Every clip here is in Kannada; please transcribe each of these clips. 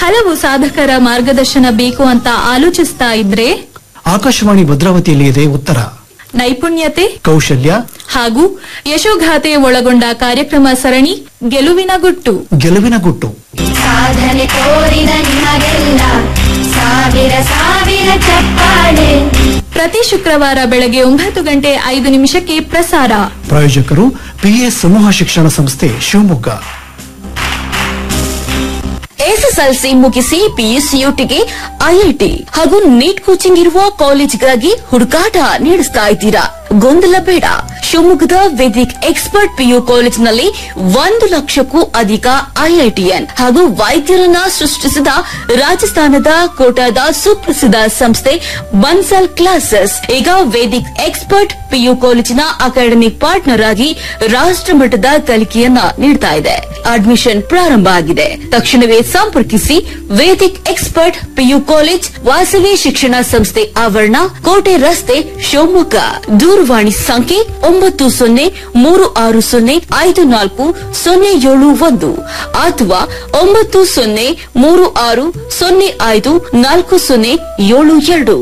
ಹಲವು ಸಾಧಕರ ಮಾರ್ಗದರ್ಶನ ಬೇಕು ಅಂತ ಆಲೋಚಿಸ್ತಾ ಇದ್ರೆ ಆಕಾಶವಾಣಿ ಭದ್ರಾವತಿಯಲ್ಲಿ ಇದೆ ಉತ್ತರ ನೈಪುಣ್ಯತೆ ಕೌಶಲ್ಯ ಹಾಗೂ ಯಶೋಗಾಥೆ ಒಳಗೊಂಡ ಕಾರ್ಯಕ್ರಮ ಸರಣಿ ಗೆಲುವಿನ ಗುಟ್ಟು ಗೆಲುವಿನ ಗುಟ್ಟು ಸಾಧನೆ ತೋರಿದ ನಿಮಗೆಲ್ಲ ಸಾವಿರ ಸಾವಿರ ಚಪ್ಪಾಳೆ ಪ್ರತಿ ಶುಕ್ರವಾರ ಬೆಳಗ್ಗೆ ಒಂಬತ್ತು ಗಂಟೆ ಐದು ನಿಮಿಷಕ್ಕೆ ಪ್ರಸಾರ ಪ್ರಾಯೋಜಕರು ಪಿಎಸ್ ಸಮೂಹ ಶಿಕ್ಷಣ ಸಂಸ್ಥೆ ಶಿವಮೊಗ್ಗ ಎಸ್ಎಸ್ಎಲ್ಸಿ ಮುಗಿಸಿ ಪಿಯುಸಿಯುಟಿಗೆ ಐಐಟಿ ಹಾಗೂ ನೀಟ್ ಕೋಚಿಂಗ್ ಇರುವ ಕಾಲೇಜ್ಗಾಗಿ ಹುಡುಕಾಟ ನಡೆಸ್ತಾ ಇದ್ದೀರಾ ಗೊಂದಲ ಬೇಡ ಶಿವಮೊಗ್ಗದ ವೇದಿಕ್ ಎಕ್ಸ್ಪರ್ಟ್ ಪಿಯು ಕಾಲೇಜಿನಲ್ಲಿ ಒಂದು ಲಕ್ಷಕ್ಕೂ ಅಧಿಕ ಐಐಟಿಎನ್ ಹಾಗೂ ವೈದ್ಯರನ್ನ ಸೃಷ್ಟಿಸಿದ ರಾಜಸ್ಥಾನದ ಕೋಟಾದ ಸುಪ್ರಸಿದ್ಧ ಸಂಸ್ಥೆ ಬನ್ಸಲ್ ಕ್ಲಾಸಸ್ ಈಗ ವೇದಿಕ್ ಎಕ್ಸ್ಪರ್ಟ್ ಪಿಯು ಕಾಲೇಜಿನ ಅಕಾಡೆಮಿಕ್ ಪಾರ್ಟ್ನರ್ ಆಗಿ ರಾಷ್ಟ್ರಮಟ್ಟದ ಕಲಿಕೆಯನ್ನ ನೀಡ್ತಾ ಇದೆ ಅಡ್ಮಿಷನ್ ಪ್ರಾರಂಭ ಆಗಿದೆ ತಕ್ಷಣವೇ ಸಂಪರ್ಕಿಸಿ Vedic expert PU college Vasavi ಶಿಕ್ಷಣ ಸಂಸ್ಥೆ ಆವರಣ ಕೋಟೆ ರಸ್ತೆ ಶಿವಮೊಗ್ಗ ದೂರವಾಣಿ ಸಂಖ್ಯೆ ಒಂಬತ್ತು ಸೊನ್ನೆ ಮೂರು ಆರು ಸೊನ್ನೆ ಐದು ನಾಲ್ಕು ಸೊನ್ನೆ ಏಳು ಒಂದು ಅಥವಾ ಒಂಬತ್ತು ಸೊನ್ನೆ ಮೂರು ಆರು ಸೊನ್ನೆ ಐದು ನಾಲ್ಕು ಸೊನ್ನೆ ಏಳು ಎರಡು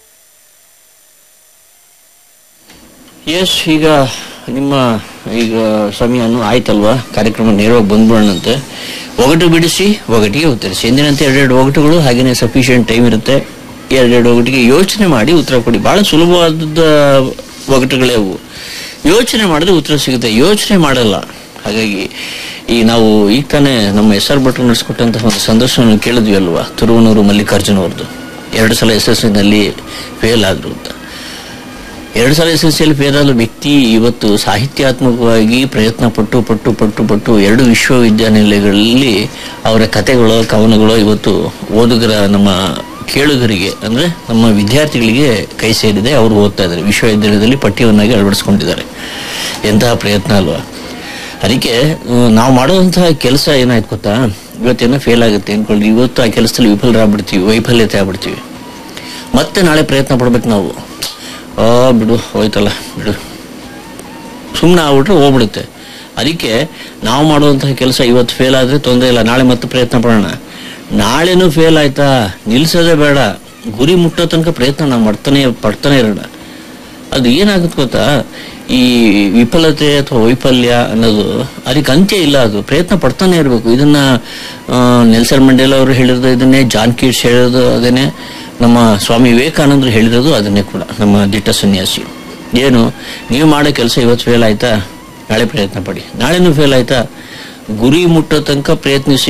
ಎಸ್ ಈಗ ನಿಮ್ಮ ಈಗ ಸಮಯನು ಆಯ್ತಲ್ವಾ ಕಾರ್ಯಕ್ರಮ ನೇರವಾಗಿ ಬಂದ್ಬಿಡೋಣಂತೆ ಒಗಟು ಬಿಡಿಸಿ ಒಗಟಿಗೆ ಉತ್ತರಿಸಿ ಎಂದಿನಂತೆ ಎರಡೆರಡು ಒಗಟುಗಳು ಹಾಗೇನೆ ಸಫಿಷಿಯಂಟ್ ಟೈಮ್ ಇರುತ್ತೆ ಎರಡೆರಡು ಒಗಟಿಗೆ ಯೋಚನೆ ಮಾಡಿ ಉತ್ತರ ಕೊಡಿ ಬಹಳ ಸುಲಭವಾದ ಒಗಟುಗಳೇ ಅವು ಯೋಚನೆ ಮಾಡಿದ್ರೆ ಉತ್ತರ ಸಿಗುತ್ತೆ ಯೋಚನೆ ಮಾಡಲ್ಲ ಹಾಗಾಗಿ ಈ ನಾವು ಈಗ ತಾನೇ ನಮ್ಮ ಎಸ್ ಆರ್ ಭಟ್ರು ನಡೆಸ್ಕೊಟ್ಟಂತಹ ಒಂದು ಸಂದರ್ಶನ ಕೇಳಿದ್ವಿ ಅಲ್ವಾ ತುರುವನೂರು ಮಲ್ಲಿಕಾರ್ಜುನ ಅವ್ರದ್ದು ಎರಡು ಸಲ ಎಸ್ ಎಸ್ ನಲ್ಲಿ ಫೇಲ್ ಆದ್ರು ಅಂತ ಎರಡು ಸಲ ಎಸ್ ಎಸ್ ಎಲ್ ಫೇಲ್ ಆದ ವ್ಯಕ್ತಿ ಇವತ್ತು ಸಾಹಿತ್ಯಾತ್ಮಕವಾಗಿ ಪ್ರಯತ್ನ ಪಟ್ಟು ಪಟ್ಟು ಪಟ್ಟು ಪಟ್ಟು ಎರಡು ವಿಶ್ವವಿದ್ಯಾನಿಲಯಗಳಲ್ಲಿ ಅವರ ಕಥೆಗಳು ಕವನಗಳು ಇವತ್ತು ಓದುಗರ ನಮ್ಮ ಕೇಳುಗರಿಗೆ ಅಂದ್ರೆ ನಮ್ಮ ವಿದ್ಯಾರ್ಥಿಗಳಿಗೆ ಕೈ ಸೇರಿದೆ ಅವರು ಓದ್ತಾ ಇದ್ದಾರೆ ವಿಶ್ವವಿದ್ಯಾಲಯದಲ್ಲಿ ಪಠ್ಯವನ್ನಾಗಿ ಅಳವಡಿಸ್ಕೊಂಡಿದ್ದಾರೆ ಎಂತಹ ಪ್ರಯತ್ನ ಅಲ್ವಾ ಅದಕ್ಕೆ ನಾವು ಮಾಡುವಂತಹ ಕೆಲಸ ಏನಾಯ್ತು ಗೊತ್ತಾ ಇವತ್ತೇನೋ ಫೇಲ್ ಆಗುತ್ತೆ ಅನ್ಕೊಳ್ಳಿ ಇವತ್ತು ಆ ಕೆಲಸದಲ್ಲಿ ವಿಫಲರಾಗ್ಬಿಡ್ತೀವಿ ವೈಫಲ್ಯತೆ ಆಗ್ಬಿಡ್ತೀವಿ ಮತ್ತೆ ನಾಳೆ ಪ್ರಯತ್ನ ಪಡ್ಬೇಕು ನಾವು ಆ ಬಿಡು ಹೋಯ್ತಲ್ಲ ಬಿಡು ಸುಮ್ಮನೆ ಆಗ್ಬಿಟ್ರೆ ಹೋಗ್ಬಿಡುತ್ತೆ ಅದಕ್ಕೆ ನಾವು ಮಾಡುವಂತಹ ಕೆಲಸ ಇವತ್ತು ಫೇಲ್ ಆದರೆ ತೊಂದರೆ ಇಲ್ಲ ನಾಳೆ ಮತ್ತೆ ಪ್ರಯತ್ನ ಪಡೋಣ ನಾಳೆನೂ ಫೇಲ್ ಆಯ್ತಾ ನಿಲ್ಸೋದೇ ಬೇಡ ಗುರಿ ಮುಟ್ಟೋ ತನಕ ಪ್ರಯತ್ನ ನಾವು ಮಾಡ್ತಾನೆ ಪಡ್ತಾನೆ ಇರೋಣ ಅದು ಏನಾಗುತ್ತೆ ಗೊತ್ತಾ ಈ ವಿಫಲತೆ ಅಥವಾ ವೈಫಲ್ಯ ಅನ್ನೋದು ಅದಕ್ಕೆ ಅಂತ್ಯ ಇಲ್ಲ ಅದು ಪ್ರಯತ್ನ ಪಡ್ತಾನೆ ಇರಬೇಕು ಇದನ್ನ ಆ, ನೆಲ್ಸನ್ ಮಂಡೇಲ ಅವರು ಹೇಳಿರೋದು ಇದನ್ನೇ ಜಾನ್ ಕೀಟ್ಸ್ ಹೇಳಿರೋದು ಅದನ್ನೇ ನಮ್ಮ ಸ್ವಾಮಿ ವಿವೇಕಾನಂದರು ಹೇಳಿರೋದು ಅದನ್ನೇ ಕೂಡ ನಮ್ಮ ದಿಟ್ಟ ಸನ್ಯಾಸಿ ಏನು ನೀವು ಮಾಡೋ ಕೆಲಸ ಇವತ್ತು ಫೇಲ್ ಆಯ್ತಾ ನಾಳೆ ಪ್ರಯತ್ನ ಪಡಿ ನಾಳೆನೂ ಫೇಲ್ ಆಯ್ತಾ ಗುರಿ ಮುಟ್ಟೋ ತನಕ ಪ್ರಯತ್ನಿಸಿ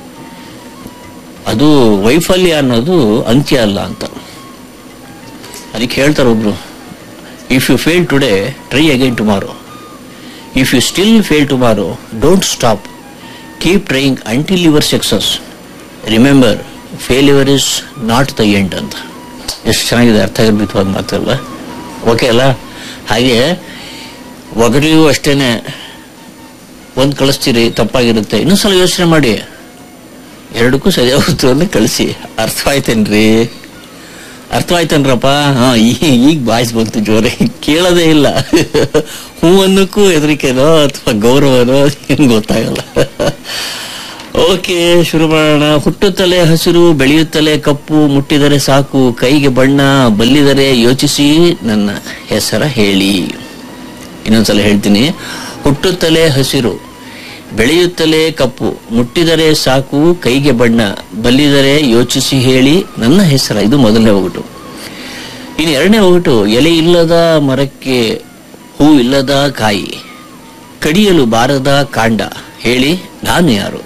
ಅದು ವೈಫಲ್ಯ ಅನ್ನೋದು ಅಂತ್ಯ ಅಲ್ಲ ಅಂತ ಅದಕ್ಕೆ ಹೇಳ್ತಾರೆ ಒಬ್ರು if you fail today try again tomorrow if you still fail tomorrow don't stop keep trying until your success remember failure is not the end ಅಂತ ಎಷ್ಟು ಚೆನ್ನಾಗಿದೆ ಅರ್ಥ ಆಗಿರ್ಬಿತ್ತು ಮಾತಲ್ಲ ಓಕೆ ಅಲ್ಲ ಹಾಗೆ ಒಗರಿಗೂ ಅಷ್ಟೇನೆ ಒಂದು ಕಳಿಸ್ತೀರಿ ತಪ್ಪಾಗಿರುತ್ತೆ ಇನ್ನೊಂದ್ಸಲ ಯೋಚನೆ ಮಾಡಿ ಎರಡಕ್ಕೂ ಸರಿಯಾದ ಉತ್ತರವನ್ನು ಕಳಿಸಿ ಅರ್ಥವಾಯ್ತೇನ್ರಿ ಅರ್ಥವಾಯ್ತೇನ್ರಪ್ಪ ಹಾ ಈಗ ಈಗ ಬಾಯ್ಸ್ ಬಂತು ಜೋರೆ ಕೇಳೋದೇ ಇಲ್ಲ ಹೂ ಅನ್ನಕ್ಕೂ ಹೆದರಿಕೆನೋ ಅಥವಾ ಗೌರವನೋ ಏನು ಗೊತ್ತಾಗಲ್ಲ ಓಕೆ ಶುರು ಮಾಡೋಣ ಹುಟ್ಟುತ್ತಲೇ ಹಸಿರು ಬೆಳೆಯುತ್ತಲೇ ಕಪ್ಪು ಮುಟ್ಟಿದರೆ ಸಾಕು ಕೈಗೆ ಬಣ್ಣ ಬಲ್ಲಿದರೆ ಯೋಚಿಸಿ ನನ್ನ ಹೆಸರ ಹೇಳಿ ಇನ್ನೊಂದ್ಸಲ ಹೇಳ್ತೀನಿ ಹುಟ್ಟುತ್ತಲೇ ಹಸಿರು ಬೆಳೆಯುತ್ತಲೇ ಕಪ್ಪು ಮುಟ್ಟಿದರೆ ಸಾಕು ಕೈಗೆ ಬಣ್ಣ ಬಲ್ಲಿದರೆ ಯೋಚಿಸಿ ಹೇಳಿ ನನ್ನ ಹೆಸರ ಇದು ಮೊದಲನೇ ಒಗಟು ಇನ್ನು ಎರಡನೇ ಒಗಟು ಎಲೆ ಇಲ್ಲದ ಮರಕ್ಕೆ ಹೂ ಇಲ್ಲದ ಕಾಯಿ ಕಡಿಯಲು ಬಾರದ ಕಾಂಡ ಹೇಳಿ ನಾನು ಯಾರು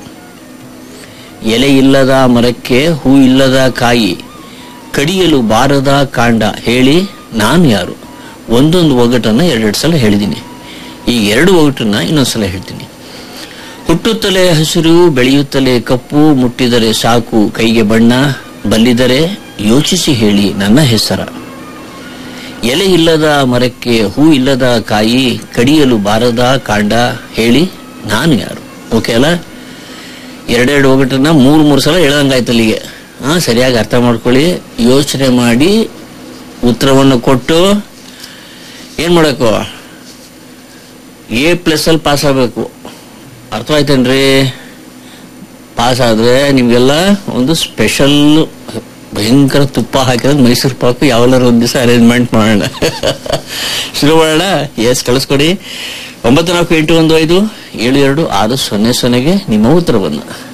ಎಲೆ ಇಲ್ಲದ ಮರಕ್ಕೆ ಹೂ ಇಲ್ಲದ ಕಾಯಿ ಕಡಿಯಲು ಬಾರದ ಕಾಂಡ ಹೇಳಿ ನಾನು ಯಾರು ಒಂದೊಂದು ಒಗಟನ್ನ ಎರಡೆರಡು ಸಲ ಹೇಳಿದ್ದೀನಿ ಈ ಎರಡು ಒಗಟನ್ನ ಇನ್ನೊಂದ್ಸಲ ಹೇಳ್ತೀನಿ ಹುಟ್ಟುತ್ತಲೇ ಹಸಿರು ಬೆಳೆಯುತ್ತಲೇ ಕಪ್ಪು ಮುಟ್ಟಿದರೆ ಸಾಕು ಕೈಗೆ ಬಣ್ಣ ಬಲ್ಲಿದರೆ ಯೋಚಿಸಿ ಹೇಳಿ ನನ್ನ ಹೆಸರ ಎಲೆ ಇಲ್ಲದ ಮರಕ್ಕೆ ಹೂ ಇಲ್ಲದ ಕಾಯಿ ಕಡಿಯಲು ಬಾರದ ಕಾಂಡ ಹೇಳಿ ನಾನು ಯಾರು ಓಕೆ ಅಲ್ಲ ಎರಡೆರಡು ಒಗಟನ್ನ ಮೂರು ಮೂರು ಸಲ ಹೇಳ್ದಂಗಾಯ್ತು ಅಲ್ಲಿಗೆ ಹಾ ಸರಿಯಾಗಿ ಅರ್ಥ ಮಾಡ್ಕೊಳ್ಳಿ ಯೋಚನೆ ಮಾಡಿ ಉತ್ತರವನ್ನು ಕೊಟ್ಟು ಏನ್ ಮಾಡಬೇಕು ಎ ಪ್ಲಸ್ ಅಲ್ಲಿ ಪಾಸ್ ಆಗಬೇಕು ಅರ್ಥವಾಯ್ತೇನ್ರಿ ಪಾಸ್ ಆದ್ರೆ ನಿಮ್ಗೆಲ್ಲ ಒಂದು ಸ್ಪೆಷಲ್ ಭಯಂಕರ ತುಪ್ಪ ಹಾಕಿದ್ರೆ ಮೈಸೂರು ಪಾಕು ಯಾವೆಲ್ಲರೂ ಒಂದ್ ದಿವಸ ಅರೇಂಜ್ಮೆಂಟ್ ಮಾಡೋಣ ಶುರು ಮಾಡೋಣ ಎಸ್ ಕಳಿಸ್ಕೊಡಿ ಒಂಬತ್ತು ನಾಲ್ಕು ಎಂಟು ಒಂದು ಐದು ಏಳು ಎರಡು ಆರು ಸೊನ್ನೆ ಸೊನ್ನೆಗೆ ನಿಮ್ಮ ಉತ್ತರವನ್ನು